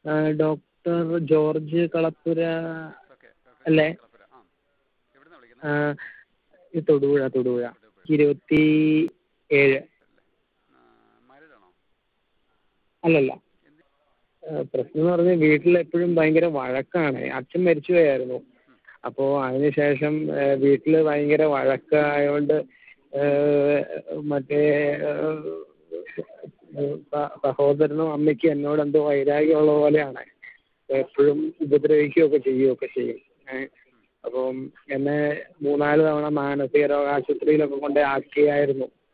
doctor George കളപ്പുര okay അല്ലേ കളപ്പുര ആ എവിടുന്നാണ് വിളിക്കുന്നത് ഈ തൊടുപുഴ തൊടുപുഴ ഇരുപത്തി ഏഴ് മാരീഡാണോ അല്ലല്ല പ്രശ്നം എന്ന് പറഞ്ഞാൽ വീട്ടിൽ എപ്പോഴും ഭയങ്കര വഴക്കാണ് അച്ഛൻ മരിച്ചു പോയായിരുന്നു അപ്പോൾ അതിന് ശേഷം വീട്ടിൽ ഭയങ്കര വഴക്കായതുകൊണ്ട് മറ്റേ സ- സഹോദരനും അമ്മയ്ക്കും എന്നോട് എന്തോ വൈരാഗ്യം ഉള്ള പോലെയാണ് എപ്പോഴും ഉപദ്രവിക്കുകയൊക്കെ ചെയ്യുകയൊക്കെ ചെയ്യും ഏ അപ്പം എന്നെ മൂന്നാല് തവണ മാനസിക രോഗ ആശുപത്രിയിലൊക്കെ കൊണ്ട് ആക്കിയായിരുന്നു